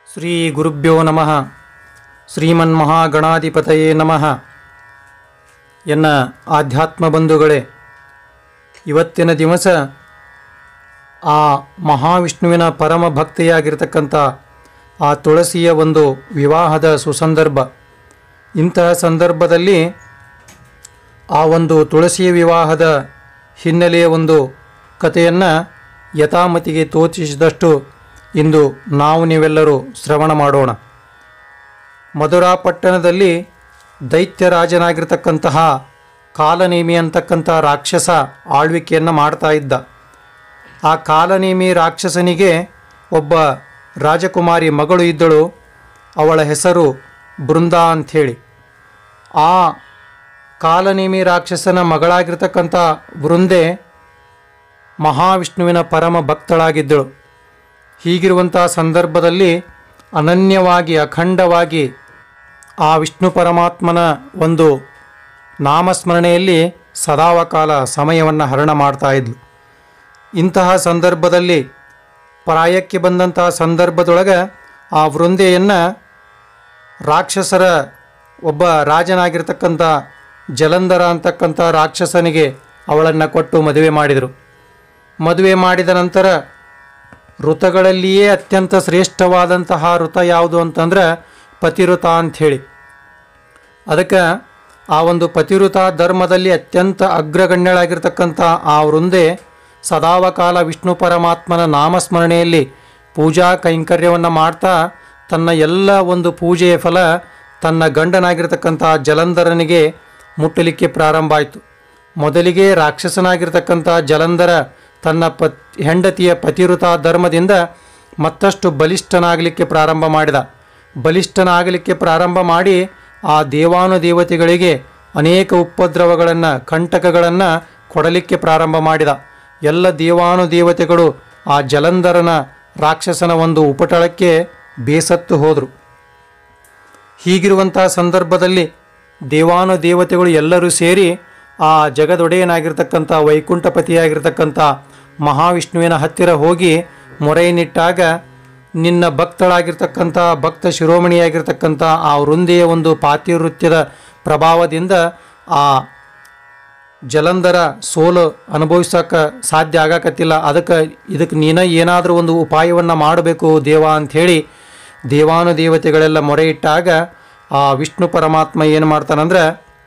ಶ್ರೀ ಗುರುಭ್ಯೋ ನಮಃ ಶ್ರೀಮನ್ಮಹಾಗಣಾಧಿಪತಯೇ ನಮಃ ಎನ್ನ ಆಧ್ಯಾತ್ಮ ಬಂಧುಗಳೇ ಇವತ್ತಿನ ದಿವಸ ಆ ಮಹಾವಿಷ್ಣುವಿನ ಪರಮ ಭಕ್ತೆಯಾಗಿರ್ತಕ್ಕಂಥ ಆ ತುಳಸಿಯ ಒಂದು ವಿವಾಹದ ಸುಸಂದರ್ಭ ಇಂತಹ ಸಂದರ್ಭದಲ್ಲಿ ಆ ಒಂದು ತುಳಸಿಯ ವಿವಾಹದ ಹಿನ್ನೆಲೆಯ ಒಂದು ಕಥೆಯನ್ನು ಯಥಾಮತಿಗೆ ತೋಚಿಸಿದಷ್ಟು ಇಂದು ನಾವು ನೀವೆಲ್ಲರೂ ಶ್ರವಣ ಮಾಡೋಣ ಮಧುರಾ ಪಟ್ಟಣದಲ್ಲಿ ದೈತ್ಯರಾಜನಾಗಿರ್ತಕ್ಕಂತಹ ಕಾಲನೇಮಿ ಅಂತಕ್ಕಂಥ ರಾಕ್ಷಸ ಆಳ್ವಿಕೆಯನ್ನು ಮಾಡ್ತಾ ಇದ್ದ ಆ ಕಾಲನೇಮಿ ರಾಕ್ಷಸನಿಗೆ ಒಬ್ಬ ರಾಜಕುಮಾರಿ ಮಗಳು ಇದ್ದಳು ಅವಳ ಹೆಸರು ಬೃಂದಾ ಅಂಥೇಳಿ ಆ ಕಾಲನೇಮಿ ರಾಕ್ಷಸನ ಮಗಳಾಗಿರ್ತಕ್ಕಂಥ ವೃಂದೆ ಮಹಾವಿಷ್ಣುವಿನ ಪರಮ ಭಕ್ತಳಾಗಿದ್ದಳು ಹೀಗಿರುವಂಥ ಸಂದರ್ಭದಲ್ಲಿ ಅನನ್ಯವಾಗಿ ಅಖಂಡವಾಗಿ ಆ ವಿಷ್ಣು ಪರಮಾತ್ಮನ ಒಂದು ನಾಮಸ್ಮರಣೆಯಲ್ಲಿ ಸದಾವಕಾಲ ಸಮಯವನ್ನು ಹರಣ ಮಾಡ್ತಾ ಇದ್ಲು ಇಂತಹ ಸಂದರ್ಭದಲ್ಲಿ ಪ್ರಾಯಕ್ಕೆ ಬಂದಂತಹ ಸಂದರ್ಭದೊಳಗೆ ಆ ವೃಂದೆಯನ್ನು ರಾಕ್ಷಸರ ಒಬ್ಬ ರಾಜನಾಗಿರ್ತಕ್ಕಂಥ ಜಲಂಧರ ಅಂತಕ್ಕಂಥ ರಾಕ್ಷಸನಿಗೆ ಅವಳನ್ನು ಕೊಟ್ಟು ಮದುವೆ ಮಾಡಿದರು ಮದುವೆ ಮಾಡಿದ ನಂತರ ಋತಗಳಲ್ಲಿಯೇ ಅತ್ಯಂತ ಶ್ರೇಷ್ಠವಾದಂತಹ ಋತ ಯಾವುದು ಅಂತಂದ್ರೆ ಪತಿಋತ ಅಂಥೇಳಿ ಅದಕ್ಕೆ ಆ ಒಂದು ಪತಿಋತ ಧರ್ಮದಲ್ಲಿ ಅತ್ಯಂತ ಅಗ್ರಗಣ್ಯಳಾಗಿರ್ತಕ್ಕಂಥ ಆ ವೃಂದೆ ಸದಾವಕಾಲ ವಿಷ್ಣು ಪರಮಾತ್ಮನ ನಾಮಸ್ಮರಣೆಯಲ್ಲಿ ಪೂಜಾ ಕೈಂಕರ್ಯವನ್ನು ಮಾಡ್ತಾ ತನ್ನ ಎಲ್ಲ ಒಂದು ಪೂಜೆಯ ಫಲ ತನ್ನ ಗಂಡನಾಗಿರ್ತಕ್ಕಂಥ ಜಲಂಧರನಿಗೆ ಮುಟ್ಟಲಿಕ್ಕೆ ಪ್ರಾರಂಭ ಆಯಿತು ಮೊದಲಿಗೆ ರಾಕ್ಷಸನಾಗಿರ್ತಕ್ಕಂಥ ಜಲಂಧರ ತನ್ನ ಪತ್ ಹೆಂಡತಿಯ ಪತಿಋತ ಧರ್ಮದಿಂದ ಮತ್ತಷ್ಟು ಬಲಿಷ್ಠನಾಗಲಿಕ್ಕೆ ಪ್ರಾರಂಭ ಮಾಡಿದ ಬಲಿಷ್ಠನಾಗಲಿಕ್ಕೆ ಪ್ರಾರಂಭ ಮಾಡಿ ಆ ದೇವಾನುದೇವತೆಗಳಿಗೆ ಅನೇಕ ಉಪದ್ರವಗಳನ್ನು ಕಂಟಕಗಳನ್ನು ಕೊಡಲಿಕ್ಕೆ ಪ್ರಾರಂಭ ಮಾಡಿದ ಎಲ್ಲ ದೇವಾನುದೇವತೆಗಳು ಆ ಜಲಂಧರನ ರಾಕ್ಷಸನ ಒಂದು ಉಪಟಳಕ್ಕೆ ಬೇಸತ್ತು ಹೋದರು ಹೀಗಿರುವಂತಹ ಸಂದರ್ಭದಲ್ಲಿ ದೇವಾನುದೇವತೆಗಳು ಎಲ್ಲರೂ ಸೇರಿ ಆ ಜಗದೊಡೆಯನಾಗಿರ್ತಕ್ಕಂಥ ವೈಕುಂಠಪತಿಯಾಗಿರ್ತಕ್ಕಂಥ ಮಹಾವಿಷ್ಣುವಿನ ಹತ್ತಿರ ಹೋಗಿ ಮೊರೆಯನ್ನಿಟ್ಟಾಗ ನಿನ್ನ ಭಕ್ತಳಾಗಿರ್ತಕ್ಕಂಥ ಭಕ್ತ ಶಿರೋಮಣಿಯಾಗಿರ್ತಕ್ಕಂಥ ಆ ವೃಂದೆಯ ಒಂದು ಪಾತಿವೃತ್ಯದ ಪ್ರಭಾವದಿಂದ ಆ ಜಲಂಧರ ಸೋಲು ಅನುಭವಿಸೋಕೆ ಸಾಧ್ಯ ಆಗಾಕತ್ತಿಲ್ಲ ಅದಕ್ಕೆ ಇದಕ್ಕೆ ನೀನ ಏನಾದರೂ ಒಂದು ಉಪಾಯವನ್ನು ಮಾಡಬೇಕು ದೇವ ಅಂಥೇಳಿ ದೇವಾನುದೇವತೆಗಳೆಲ್ಲ ಮೊರೆ ಇಟ್ಟಾಗ ಆ ವಿಷ್ಣು ಪರಮಾತ್ಮ ಏನು ಮಾಡ್ತಾನಂದ್ರೆ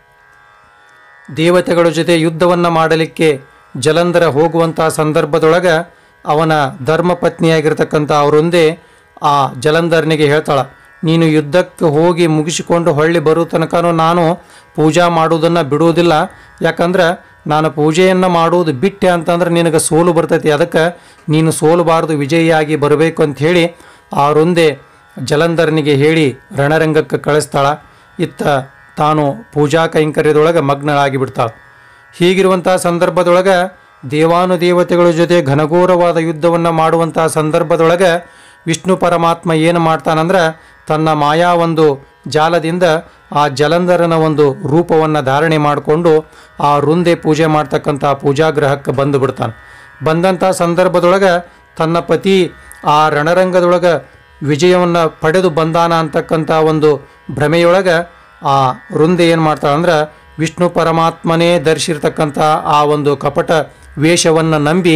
ದೇವತೆಗಳ ಜೊತೆ ಯುದ್ಧವನ್ನು ಮಾಡಲಿಕ್ಕೆ ಜಲಂಧರ ಹೋಗುವಂಥ ಸಂದರ್ಭದೊಳಗೆ ಅವನ ಧರ್ಮಪತ್ನಿಯಾಗಿರ್ತಕ್ಕಂಥ ಅವರೊಂದೇ ಆ ಜಲಂಧರನಿಗೆ ಹೇಳ್ತಾಳ ನೀನು ಯುದ್ಧಕ್ಕೆ ಹೋಗಿ ಮುಗಿಸಿಕೊಂಡು ಹೊಳ್ಳಿ ಬರೋ ತನಕನೂ ನಾನು ಪೂಜಾ ಮಾಡುವುದನ್ನು ಬಿಡುವುದಿಲ್ಲ ಯಾಕಂದ್ರೆ ನಾನು ಪೂಜೆಯನ್ನು ಮಾಡುವುದು ಬಿಟ್ಟೆ ಅಂತಂದ್ರೆ ನಿನಗೆ ಸೋಲು ಬರ್ತೈತಿ ಅದಕ್ಕೆ ನೀನು ಸೋಲಬಾರದು ವಿಜಯಿಯಾಗಿ ಬರಬೇಕು ಅಂತ ಹೇಳಿ ಅವರೊಂದೇ ಜಲಂಧರನಿಗೆ ಹೇಳಿ ರಣರಂಗಕ್ಕೆ ಕಳಿಸ್ತಾಳ ಇತ್ತ ತಾನು ಪೂಜಾ ಕೈಂಕರ್ಯದೊಳಗೆ ಮಗ್ನಳಾಗಿ ಬಿಡ್ತಾಳೆ ಹೀಗಿರುವಂಥ ಸಂದರ್ಭದೊಳಗೆ ದೇವಾನುದೇವತೆಗಳ ಜೊತೆ ಘನಘೋರವಾದ ಯುದ್ಧವನ್ನು ಮಾಡುವಂಥ ಸಂದರ್ಭದೊಳಗೆ ವಿಷ್ಣು ಪರಮಾತ್ಮ ಏನು ಮಾಡ್ತಾನಂದ್ರೆ ತನ್ನ ಮಾಯಾ ಒಂದು ಜಾಲದಿಂದ ಆ ಜಲಂಧರನ ಒಂದು ರೂಪವನ್ನು ಧಾರಣೆ ಮಾಡಿಕೊಂಡು ಆ ವೃಂದೆ ಪೂಜೆ ಮಾಡ್ತಕ್ಕಂಥ ಪೂಜಾಗ್ರಹಕ್ಕೆ ಬಂದು ಬಿಡ್ತಾನೆ ಬಂದಂಥ ಸಂದರ್ಭದೊಳಗೆ ತನ್ನ ಪತಿ ಆ ರಣರಂಗದೊಳಗೆ ವಿಜಯವನ್ನು ಪಡೆದು ಬಂದಾನ ಅಂತಕ್ಕಂಥ ಒಂದು ಭ್ರಮೆಯೊಳಗೆ ಆ ವೃಂದೆ ಏನು ಮಾಡ್ತಾಳೆ ಅಂದ್ರೆ ವಿಷ್ಣು ಪರಮಾತ್ಮನೇ ಧರಿಸಿರ್ತಕ್ಕಂಥ ಆ ಒಂದು ಕಪಟ ವೇಷವನ್ನು ನಂಬಿ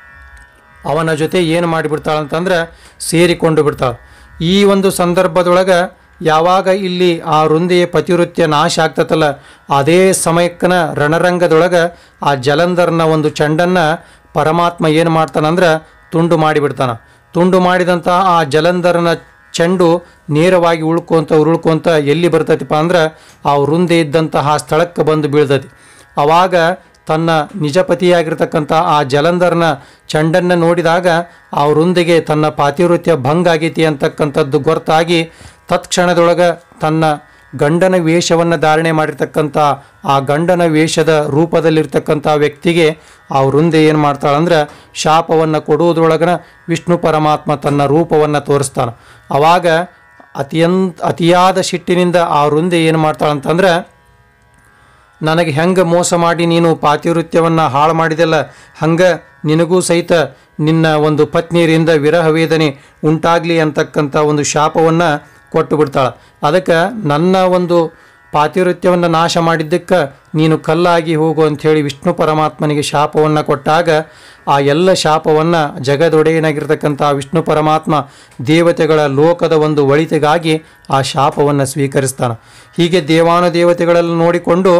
ಅವನ ಜೊತೆ ಏನು ಮಾಡಿಬಿಡ್ತಾಳಂತಂದ್ರೆ ಸೇರಿಕೊಂಡು ಬಿಡ್ತಾಳೆ ಈ ಒಂದು ಸಂದರ್ಭದೊಳಗೆ ಯಾವಾಗ ಇಲ್ಲಿ ಆ ವೃಂದೆಯ ಪತಿವೃತ್ಯ ನಾಶ ಆಗ್ತತಲ್ಲ ಅದೇ ಸಮಯಕ್ಕನ ರಣರಂಗದೊಳಗೆ ಆ ಜಲಂಧರ್ನ ಒಂದು ಚಂಡನ್ನು ಪರಮಾತ್ಮ ಏನು ಮಾಡ್ತಾನಂದ್ರೆ ತುಂಡು ಮಾಡಿಬಿಡ್ತಾನೆ ತುಂಡು ಮಾಡಿದಂಥ ಆ ಜಲಂಧರನ ಚೆಂಡು ನೇರವಾಗಿ ಉಳ್ಕೊಂತ ಉರುಳ್ಕೊಂತ ಎಲ್ಲಿ ಬರ್ತೈತಿಪ್ಪ ಅಂದ್ರೆ ಆ ವೃಂದೆ ಇದ್ದಂತಹ ಸ್ಥಳಕ್ಕೆ ಬಂದು ಬೀಳ್ತೈತಿ ಅವಾಗ ತನ್ನ ನಿಜ ಪತಿಯಾಗಿರ್ತಕ್ಕಂಥ ಆ ಜಲಂಧರನ ಚಂಡನ್ನು ನೋಡಿದಾಗ ಆ ವೃಂದಿಗೆ ತನ್ನ ಪಾತಿವೃತ್ಯ ಭಂಗ ಆಗೈತಿ ಅಂತಕ್ಕಂಥದ್ದು ಗೊತ್ತಾಗಿ ತತ್ಕ್ಷಣದೊಳಗೆ ತನ್ನ ಗಂಡನ ವೇಷವನ್ನು ಧಾರಣೆ ಮಾಡಿರ್ತಕ್ಕಂಥ ಆ ಗಂಡನ ವೇಷದ ರೂಪದಲ್ಲಿರ್ತಕ್ಕಂಥ ವ್ಯಕ್ತಿಗೆ ಆ ವೃಂದೆ ಏನು ಮಾಡ್ತಾಳಂದ್ರೆ ಶಾಪವನ್ನು ಕೊಡುವುದರೊಳಗನ ವಿಷ್ಣು ಪರಮಾತ್ಮ ತನ್ನ ರೂಪವನ್ನು ತೋರಿಸ್ತಾನೆ ಅವಾಗ ಅತಿಯಂತ ಅತಿಯಾದ ಸಿಟ್ಟಿನಿಂದ ಆ ವೃಂದೆ ಏನು ಮಾಡ್ತಾಳಂತಂದ್ರೆ ನನಗೆ ಹೆಂಗೆ ಮೋಸ ಮಾಡಿ ನೀನು ಪಾತಿವೃತ್ಯವನ್ನು ಹಾಳು ಮಾಡಿದೆಲ್ಲ ಹಂಗೆ ನಿನಗೂ ಸಹಿತ ನಿನ್ನ ಒಂದು ಪತ್ನಿಯರಿಂದ ವಿರಹ ವೇದನೆ ಉಂಟಾಗಲಿ ಅಂತಕ್ಕಂಥ ಒಂದು ಶಾಪವನ್ನು ಕೊಟ್ಟು ಬಿಡ್ತಾಳೆ ಅದಕ್ಕೆ ನನ್ನ ಒಂದು ಪಾತಿವೃತ್ಯವನ್ನು ನಾಶ ಮಾಡಿದ್ದಕ್ಕೆ ನೀನು ಕಲ್ಲಾಗಿ ಹೋಗು ಅಂಥೇಳಿ ವಿಷ್ಣು ಪರಮಾತ್ಮನಿಗೆ ಶಾಪವನ್ನು ಕೊಟ್ಟಾಗ ಆ ಎಲ್ಲ ಶಾಪವನ್ನು ಜಗದೊಡೆಯನಾಗಿರ್ತಕ್ಕಂಥ ವಿಷ್ಣು ಪರಮಾತ್ಮ ದೇವತೆಗಳ ಲೋಕದ ಒಂದು ಒಳಿತಿಗಾಗಿ ಆ ಶಾಪವನ್ನು ಸ್ವೀಕರಿಸ್ತಾನೆ ಹೀಗೆ ದೇವಾನುದೇವತೆಗಳೆಲ್ಲ ನೋಡಿಕೊಂಡು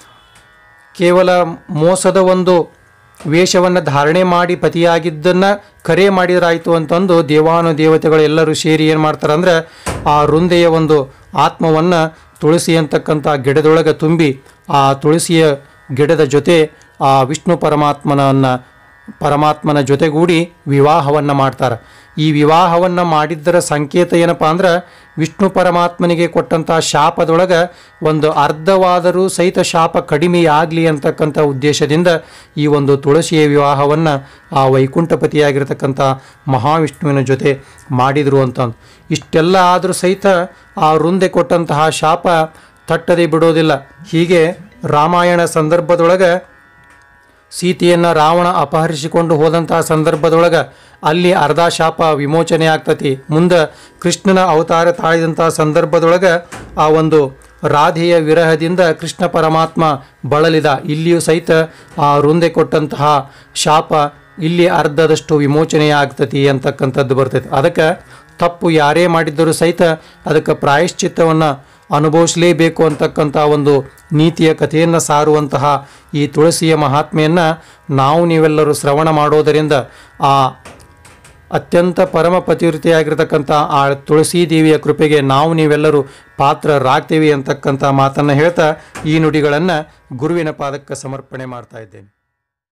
ಕೇವಲ ಮೋಸದ ಒಂದು ವೇಷವನ್ನು ಧಾರಣೆ ಮಾಡಿ ಪತಿಯಾಗಿದ್ದನ್ನು ಕರೆ ಮಾಡಿದ್ರಾಯ್ತು ಅಂತಂದು ದೇವಾನು ದೇವತೆಗಳು ಎಲ್ಲರೂ ಸೇರಿ ಏನು ಮಾಡ್ತಾರೆ ಅಂದರೆ ಆ ವೃಂದೆಯ ಒಂದು ಆತ್ಮವನ್ನು ತುಳಸಿ ಅಂತಕ್ಕಂಥ ಗಿಡದೊಳಗೆ ತುಂಬಿ ಆ ತುಳಸಿಯ ಗಿಡದ ಜೊತೆ ಆ ವಿಷ್ಣು ಪರಮಾತ್ಮನನ್ನು ಪರಮಾತ್ಮನ ಜೊತೆಗೂಡಿ ವಿವಾಹವನ್ನು ಮಾಡ್ತಾರೆ ಈ ವಿವಾಹವನ್ನು ಮಾಡಿದ್ದರ ಸಂಕೇತ ಏನಪ್ಪ ಅಂದ್ರೆ ವಿಷ್ಣು ಪರಮಾತ್ಮನಿಗೆ ಕೊಟ್ಟಂಥ ಶಾಪದೊಳಗೆ ಒಂದು ಅರ್ಧವಾದರೂ ಸಹಿತ ಶಾಪ ಕಡಿಮೆಯಾಗಲಿ ಅಂತಕ್ಕಂಥ ಉದ್ದೇಶದಿಂದ ಈ ಒಂದು ತುಳಸಿಯ ವಿವಾಹವನ್ನು ಆ ವೈಕುಂಠಪತಿಯಾಗಿರ್ತಕ್ಕಂಥ ಮಹಾವಿಷ್ಣುವಿನ ಜೊತೆ ಮಾಡಿದರು ಅಂತ ಇಷ್ಟೆಲ್ಲ ಆದರೂ ಸಹಿತ ಆ ವೃಂದೆ ಕೊಟ್ಟಂತಹ ಶಾಪ ತಟ್ಟದೆ ಬಿಡೋದಿಲ್ಲ ಹೀಗೆ ರಾಮಾಯಣ ಸಂದರ್ಭದೊಳಗೆ ಸೀತೆಯನ್ನು ರಾವಣ ಅಪಹರಿಸಿಕೊಂಡು ಹೋದಂತಹ ಸಂದರ್ಭದೊಳಗೆ ಅಲ್ಲಿ ಅರ್ಧ ಶಾಪ ವಿಮೋಚನೆ ಆಗ್ತತಿ ಮುಂದೆ ಕೃಷ್ಣನ ಅವತಾರ ತಾಳಿದಂತಹ ಸಂದರ್ಭದೊಳಗೆ ಆ ಒಂದು ರಾಧೆಯ ವಿರಹದಿಂದ ಕೃಷ್ಣ ಪರಮಾತ್ಮ ಬಳಲಿದ ಇಲ್ಲಿಯೂ ಸಹಿತ ಆ ವೃಂದೆ ಕೊಟ್ಟಂತಹ ಶಾಪ ಇಲ್ಲಿ ಅರ್ಧದಷ್ಟು ವಿಮೋಚನೆ ಆಗ್ತತಿ ಅಂತಕ್ಕಂಥದ್ದು ಬರ್ತೈತೆ ಅದಕ್ಕೆ ತಪ್ಪು ಯಾರೇ ಮಾಡಿದ್ದರೂ ಸಹಿತ ಅದಕ್ಕೆ ಪ್ರಾಯಶ್ಚಿತ್ತವನ್ನು ಅನುಭವಿಸಲೇಬೇಕು ಅಂತಕ್ಕಂಥ ಒಂದು ನೀತಿಯ ಕಥೆಯನ್ನು ಸಾರುವಂತಹ ಈ ತುಳಸಿಯ ಮಹಾತ್ಮೆಯನ್ನು ನಾವು ನೀವೆಲ್ಲರೂ ಶ್ರವಣ ಮಾಡೋದರಿಂದ ಆ ಅತ್ಯಂತ ಪರಮ ಪತಿವೃತಿಯಾಗಿರ್ತಕ್ಕಂಥ ಆ ತುಳಸಿ ದೇವಿಯ ಕೃಪೆಗೆ ನಾವು ನೀವೆಲ್ಲರೂ ಪಾತ್ರರಾಗ್ತೇವೆ ಅಂತಕ್ಕಂಥ ಮಾತನ್ನು ಹೇಳ್ತಾ ಈ ನುಡಿಗಳನ್ನು ಗುರುವಿನ ಪಾದಕ್ಕೆ ಸಮರ್ಪಣೆ ಮಾಡ್ತಾ ಇದ್ದೇನೆ